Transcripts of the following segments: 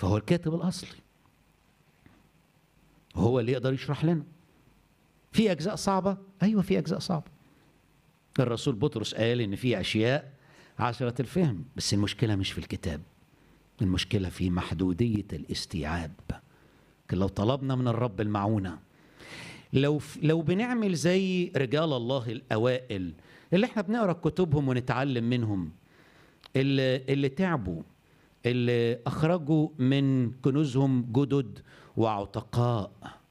فهو الكاتب الاصلي هو اللي يقدر يشرح لنا في اجزاء صعبه ايوه في اجزاء صعبه الرسول بطرس قال ان في اشياء عشرة الفهم بس المشكله مش في الكتاب المشكله في محدوديه الاستيعاب لكن لو طلبنا من الرب المعونه لو لو بنعمل زي رجال الله الاوائل اللي احنا بنقرا كتبهم ونتعلم منهم اللي, اللي تعبوا اللي اخرجوا من كنوزهم جدد وعتقاء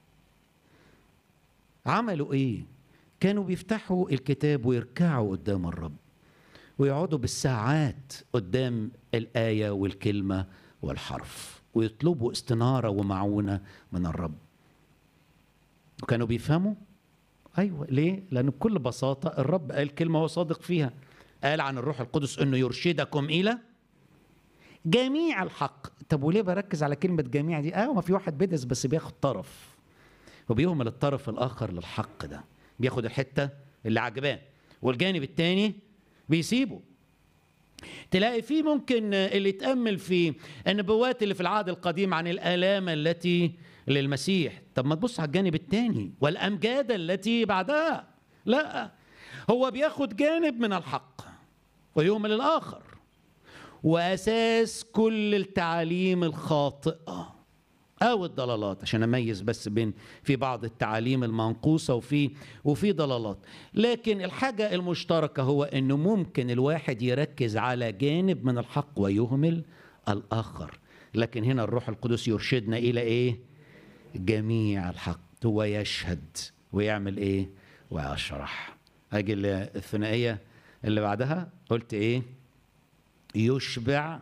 عملوا ايه كانوا بيفتحوا الكتاب ويركعوا قدام الرب ويقعدوا بالساعات قدام الايه والكلمه والحرف ويطلبوا استناره ومعونه من الرب وكانوا بيفهموا ايوه ليه لان بكل بساطه الرب قال كلمه هو صادق فيها قال عن الروح القدس انه يرشدكم الى جميع الحق طب وليه بركز على كلمه جميع دي اه ما في واحد بيدرس بس بياخد طرف وبيهمل الطرف الاخر للحق ده بياخد الحته اللي عجباه والجانب الثاني بيسيبه تلاقي فيه ممكن اللي يتامل في النبوات اللي في العهد القديم عن الالام التي للمسيح طب ما تبص على الجانب الثاني والامجاد التي بعدها لا هو بياخد جانب من الحق ويهمل الاخر واساس كل التعاليم الخاطئه او الضلالات عشان اميز بس بين في بعض التعاليم المنقوصه وفي وفي ضلالات لكن الحاجه المشتركه هو انه ممكن الواحد يركز على جانب من الحق ويهمل الاخر لكن هنا الروح القدس يرشدنا الى ايه جميع الحق هو يشهد ويعمل ايه ويشرح اجي الثنائيه اللي بعدها قلت ايه يشبع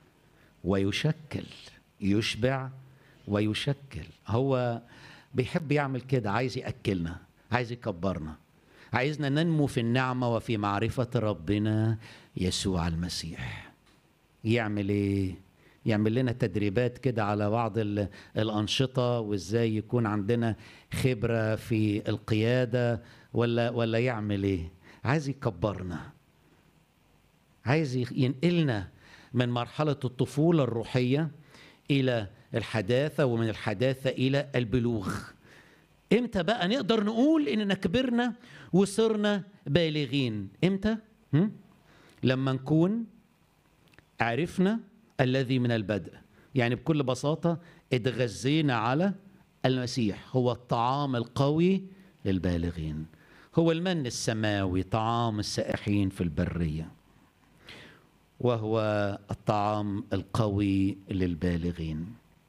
ويشكل يشبع ويشكل هو بيحب يعمل كده عايز ياكلنا عايز يكبرنا عايزنا ننمو في النعمه وفي معرفه ربنا يسوع المسيح يعمل ايه يعمل لنا تدريبات كده على بعض الانشطه وازاي يكون عندنا خبره في القياده ولا ولا يعمل ايه عايز يكبرنا عايز ينقلنا من مرحله الطفوله الروحيه الى الحداثه ومن الحداثه الى البلوغ امتى بقى نقدر نقول اننا كبرنا وصرنا بالغين امتى هم؟ لما نكون عرفنا الذي من البدء يعني بكل بساطه اتغذينا على المسيح هو الطعام القوي للبالغين هو المن السماوي طعام السائحين في البريه وهو الطعام القوي للبالغين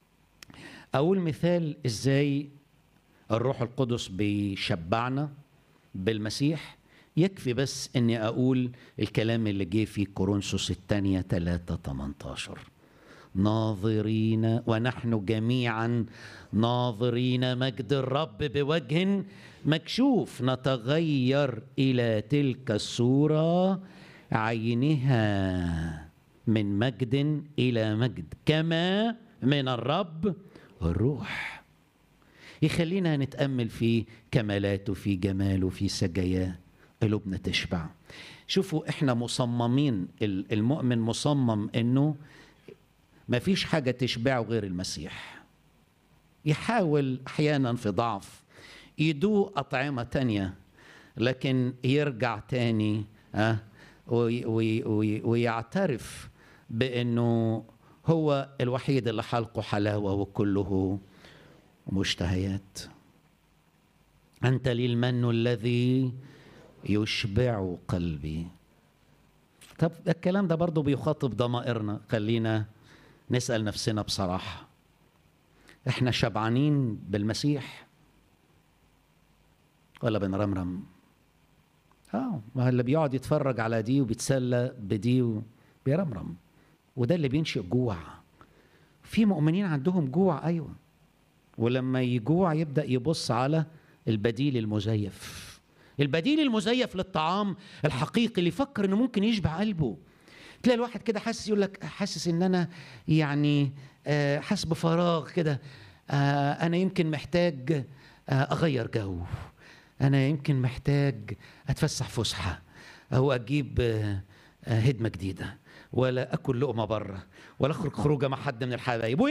اول مثال ازاي الروح القدس بيشبعنا بالمسيح يكفي بس اني اقول الكلام اللي جه في كورنثوس الثانيه 3 18 ناظرين ونحن جميعا ناظرين مجد الرب بوجه مكشوف نتغير الى تلك الصوره عينها من مجد الى مجد كما من الرب الروح يخلينا نتامل في كمالاته في جماله في سجاياه قلوبنا تشبع شوفوا احنا مصممين المؤمن مصمم انه ما فيش حاجة تشبعه غير المسيح يحاول احيانا في ضعف يدوق أطعمة تانية لكن يرجع تاني أه وي وي وي ويعترف بأنه هو الوحيد اللي حلقه حلاوة وكله مشتهيات أنت لي المن الذي يشبع قلبي طب الكلام ده برضه بيخاطب ضمائرنا خلينا نسأل نفسنا بصراحة احنا شبعانين بالمسيح ولا بنرمرم اه ما اللي بيقعد يتفرج على دي وبيتسلى بدي بيرمرم وده اللي بينشئ جوع في مؤمنين عندهم جوع ايوه ولما يجوع يبدا يبص على البديل المزيف البديل المزيف للطعام الحقيقي اللي يفكر انه ممكن يشبع قلبه تلاقي الواحد كده حاسس يقول لك حاسس ان انا يعني حاسس بفراغ كده انا يمكن محتاج اغير جو انا يمكن محتاج اتفسح فسحه او اجيب هدمه جديده ولا اكل لقمه بره ولا اخرج خروجه مع حد من الحبايب